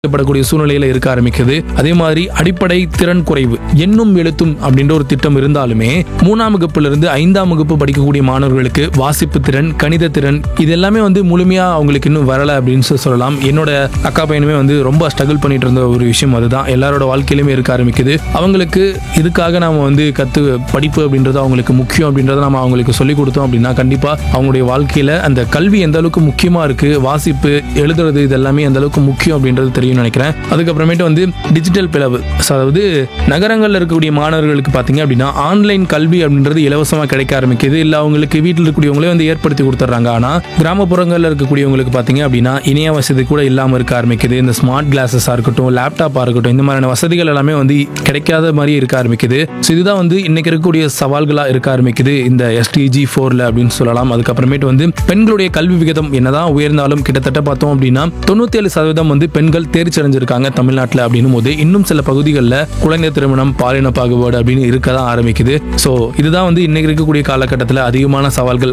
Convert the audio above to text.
படக்கூடிய சூழ்நிலையில இருக்க ஆரம்பிக்குது அதே மாதிரி அடிப்படை திறன் குறைவு எண்ணும் எழுத்தும் அப்படின்ற ஒரு திட்டம் இருந்தாலுமே மூணாம் வகுப்புல இருந்து ஐந்தாம் வகுப்பு படிக்கக்கூடிய மாணவர்களுக்கு வாசிப்பு திறன் கணித திறன் இது எல்லாமே வந்து முழுமையா அவங்களுக்கு இன்னும் வரல அப்படின்னு சொல்லி சொல்லலாம் என்னோட அக்கா பையனுமே வந்து ரொம்ப ஸ்ட்ரகிள் பண்ணிட்டு இருந்த ஒரு விஷயம் அதுதான் எல்லாரோட வாழ்க்கையிலுமே இருக்க ஆரம்பிக்குது அவங்களுக்கு இதுக்காக நாம வந்து கத்து படிப்பு அப்படின்றது அவங்களுக்கு முக்கியம் அப்படின்றத நம்ம அவங்களுக்கு சொல்லி கொடுத்தோம் அப்படின்னா கண்டிப்பா அவங்களுடைய வாழ்க்கையில அந்த கல்வி எந்த அளவுக்கு முக்கியமா இருக்கு வாசிப்பு எழுதுறது இது எல்லாமே எந்த அளவுக்கு முக்கியம் அப்படின்றது தெரியும்னு நினைக்கிறேன் அதுக்கப்புறமேட்டு வந்து டிஜிட்டல் பிளவு So, அதாவது நகரங்கள்ல இருக்கக்கூடிய மாணவர்களுக்கு பாத்தீங்க அப்படின்னா ஆன்லைன் கல்வி அப்படின்றது இலவசமா கிடைக்க ஆரம்பிக்குது இல்ல அவங்களுக்கு வீட்டில் இருக்கக்கூடியவங்களே வந்து ஏற்படுத்தி கொடுத்துட்றாங்க ஆனா கிராமப்புறங்கள்ல இருக்கக்கூடியவங்களுக்கு பாத்தீங்க அப்படின்னா இணைய வசதி கூட இல்லாம இருக்க ஆரம்பிக்குது இந்த ஸ்மார்ட் கிளாஸஸா இருக்கட்டும் லேப்டாப்பா இருக்கட்டும் இந்த மாதிரியான வசதிகள் எல்லாமே வந்து கிடைக்காத மாதிரி இருக்க ஆரம்பிக்குது ஸோ இதுதான் வந்து இன்னைக்கு இருக்கக்கூடிய சவால்களா இருக்க ஆரம்பிக்குது இந்த எஸ்டிஜி ஃபோர்ல அப்படின்னு சொல்லலாம் அதுக்கப்புறமேட்டு வந்து பெண்களுடைய கல்வி விகிதம் என்னதான் உயர்ந்தாலும் கிட்டத்தட்ட பார்த்தோம் அப்படின்னா தொண்ணூத்தி ஏழு சதவீதம் வந்து பெண்கள் தேர்ச்சி அடைஞ்சிருக்காங்க தமிழ்நாட்டில் அப்படின்னும் போது இன்னும் சில பகுதிகளில் குழந்தை திருமணம் பாலின பாகுபாடு அப்படின்னு இருக்க தான் ஆரம்பிக்குது ஸோ இதுதான் வந்து இன்னைக்கு இருக்கக்கூடிய காலகட்டத்தில் அதிகமான சவால்கள்